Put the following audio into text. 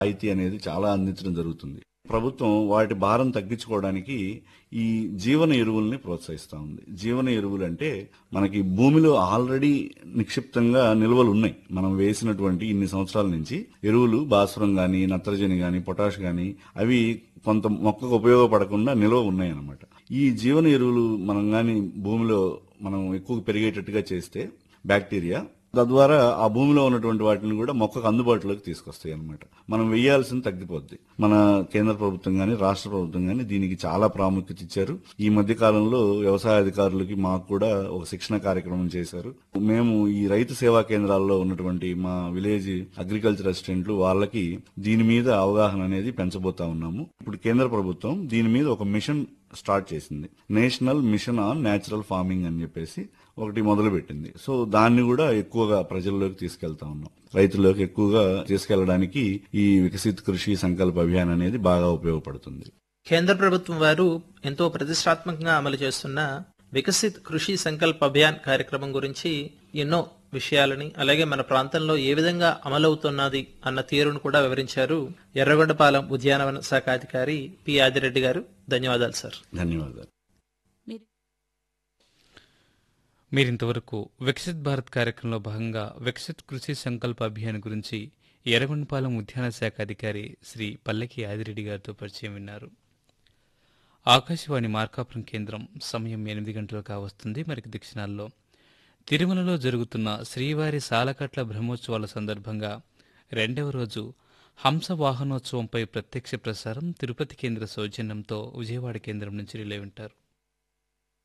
రాయితీ అనేది చాలా అందించడం జరుగుతుంది ప్రభుత్వం వాటి భారం తగ్గించుకోవడానికి ఈ జీవన ఎరువుల్ని ప్రోత్సహిస్తా ఉంది జీవన ఎరువులు అంటే మనకి భూమిలో ఆల్రెడీ నిక్షిప్తంగా నిల్వలు ఉన్నాయి మనం వేసినటువంటి ఇన్ని సంవత్సరాల నుంచి ఎరువులు భాస్వరం గాని నత్రజని గాని పొటాష్ గాని అవి కొంత మొక్కకు ఉపయోగపడకుండా నిల్వ ఉన్నాయి అన్నమాట ఈ జీవన ఎరువులు మనం గాని భూమిలో మనం ఎక్కువ పెరిగేటట్టుగా చేస్తే బ్యాక్టీరియా తద్వారా ఆ భూమిలో ఉన్నటువంటి వాటిని కూడా మొక్కకు అందుబాటులోకి తీసుకొస్తాయి అన్నమాట మనం వేయాల్సింది తగ్గిపోద్ది మన కేంద్ర ప్రభుత్వం గాని రాష్ట్ర ప్రభుత్వం గాని దీనికి చాలా ప్రాముఖ్యత ఇచ్చారు ఈ మధ్య కాలంలో వ్యవసాయ అధికారులకి మాకు కూడా ఒక శిక్షణ కార్యక్రమం చేశారు మేము ఈ రైతు సేవా కేంద్రాల్లో ఉన్నటువంటి మా విలేజ్ అగ్రికల్చర్ అసిస్టెంట్లు వాళ్ళకి దీని మీద అవగాహన అనేది పెంచబోతా ఉన్నాము ఇప్పుడు కేంద్ర ప్రభుత్వం దీని మీద ఒక మిషన్ స్టార్ట్ చేసింది national mission on natural farming అని చెప్పేసి ఒకటి మొదలు పెట్టింది సో దాన్ని కూడా ఎక్కువగా ప్రజల్లోకి తీసుకెళ్తా ఉన్నాం రైతుల్లోకి ఎక్కువగా తీసుకెళ్లడానికి ఈ వికసిత్ కృషి సంకల్ప అభియాన్ అనేది బాగా ఉపయోగపడుతుంది కేంద్ర ప్రభుత్వం వారు ఎంతో ప్రతిష్టాత్మకంగా అమలు చేస్తున్న వికసిత్ కృషి సంకల్ప్ అభియాన్ కార్యక్రమం గురించి ఎన్నో విషయాలని అలాగే మన ప్రాంతంలో ఏ విధంగా అమలవుతున్నది అన్న తీరును కూడా వివరించారు ఎర్రగొండపాలెం ఉద్యానవన శాఖ అధికారి పి ఆదిరెడ్డి గారు ధన్యవాదాలు సార్ ధన్యవాదాలు మీరింతవరకు వికసిత్ భారత్ కార్యక్రమంలో భాగంగా వికసిత్ కృషి సంకల్ప అభియాన్ గురించి ఎర్రగొండపాలెం ఉద్యాన శాఖ అధికారి శ్రీ పల్లకి ఆదిరెడ్డి గారితో పరిచయం విన్నారు ఆకాశవాణి మార్కాపురం కేంద్రం సమయం ఎనిమిది గంటలు కావస్తుంది మరికి దక్షిణాల్లో తిరుమలలో జరుగుతున్న శ్రీవారి సాలకట్ల బ్రహ్మోత్సవాల సందర్భంగా రెండవ రోజు హంస వాహనోత్సవంపై ప్రత్యక్ష ప్రసారం తిరుపతి కేంద్ర సౌజన్యంతో విజయవాడ కేంద్రం నుంచి రిలే వింటారు